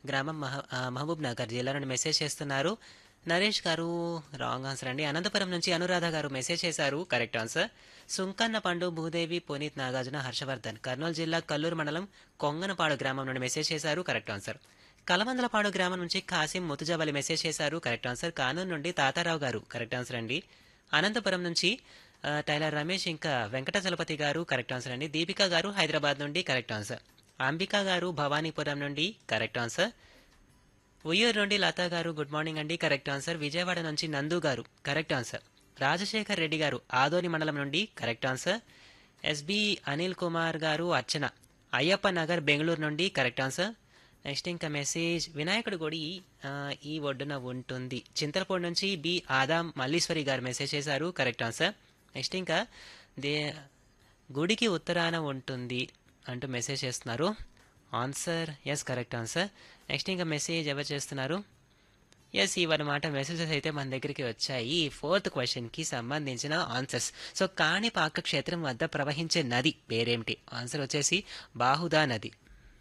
గ్రామం మహ ఆ, మహబూబ్ నగర్ జిల్లా నుండి మెసేజ్ చేస్తున్నారు నరేష్ గారు రాంగ్ ఆన్సర్ అండి అనంతపురం నుంచి అనురాధ గారు మెసేజ్ చేశారు కరెక్ట్ ఆన్సర్ సుంకన్న పండు భూదేవి పునీత్ నాగార్జున హర్షవర్ధన్ కర్నూలు జిల్లా కల్లూరు మండలం కొంగనపాడు గ్రామం నుండి మెసేజ్ చేశారు కరెక్ట్ ఆన్సర్ కలమందలపాడు గ్రామం నుంచి కాసిం ముతుజాబలి మెసేజ్ చేశారు కరెక్ట్ ఆన్సర్ కానూరు నుండి తాతారావు గారు కరెక్ట్ ఆన్సర్ అండి అనంతపురం నుంచి ఆ, టైలర్ రమేష్ ఇంకా వెంకట చలపతి గారు కరెక్ట్ ఆన్సర్ అండి దీపిక గారు హైదరాబాద్ నుండి కరెక్ట్ ఆన్సర్ అంబిక గారు భవానీపురం నుండి కరెక్ట్ ఆన్సర్ ఉయ్యూరు నుండి లతా గారు గుడ్ మార్నింగ్ అండి కరెక్ట్ ఆన్సర్ విజయవాడ నుంచి నందు గారు కరెక్ట్ ఆన్సర్ రాజశేఖర్ రెడ్డి గారు ఆదోని మండలం నుండి correct answer SB Anil Kumar garu Archana Ayyappa Nagar Bengaluru నుండి కరెక్ట్ ఆన్సర్ నెక్స్ట్ ఇంకా మెసేజ్ వినాయకుడి గుడి ఆ, ఈ ఒడ్డున ఉంటుంది చింతలపూడి నుంచి బి ఆదాం మల్లీశ్వరి గారు మెసేజ్ చేశారు కరెక్ట్ ఆన్సర్ నెక్స్ట్ ఇంకా దే గుడికి ఉత్తరాన ఉంటుంది అంటూ మెసేజ్ చేస్తున్నారు answer yes correct answer next ఇంకా మెసేజ్ ఎవరు చేస్తున్నారు ఎస్ ఇవన్నమాట మెసేజెస్ అయితే మన దగ్గరికి వచ్చాయి ఈ ఫోర్త్ క్వశ్చన్కి సంబంధించిన ఆన్సర్స్ సో కాణిపాక క్షేత్రం వద్ద ప్రవహించే నది పేరేమిటి ఆన్సర్ వచ్చేసి బాహుదా నది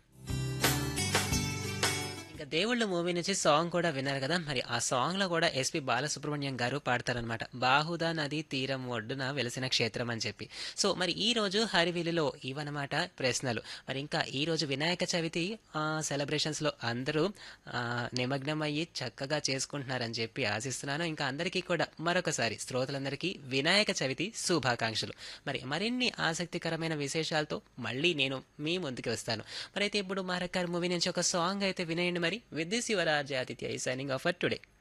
ఇంకా దేవుళ్ళ మూవీ నుంచి సాంగ్ కూడా విన్నారు కదా మరి ఆ సాంగ్ లో కూడా ఎస్పి బాలసుబ్రహ్మణ్యం గారు పాడతారనమాట బాహుదా నది తీరం ఒడ్డున వెలిసిన క్షేత్రం అని చెప్పి సో మరి ఈ రోజు హరివిలులో ఇవన్నమాట ప్రశ్నలు మరి ఇంకా ఈ రోజు వినాయక చవితి సెలబ్రేషన్స్ లో అందరూ ఆ, నిమగ్నం అయ్యి చక్కగా చేసుకుంటున్నారని చెప్పి ఆశిస్తున్నాను ఇంకా అందరికీ కూడా మరొకసారి శ్రోతలందరికీ వినాయక చవితి శుభాకాంక్షలు మరి మరిన్ని ఆసక్తికరమైన విశేషాలతో మళ్ళీ నేను మీ ముందుకు వస్తాను మరి అయితే ఇప్పుడు మరొక మూవీ నుంచి ఒక సాంగ్ అయితే వినేయండి మరి with this your RJ Aditya ఈ సైనింగ్ ఆఫర్ టుడే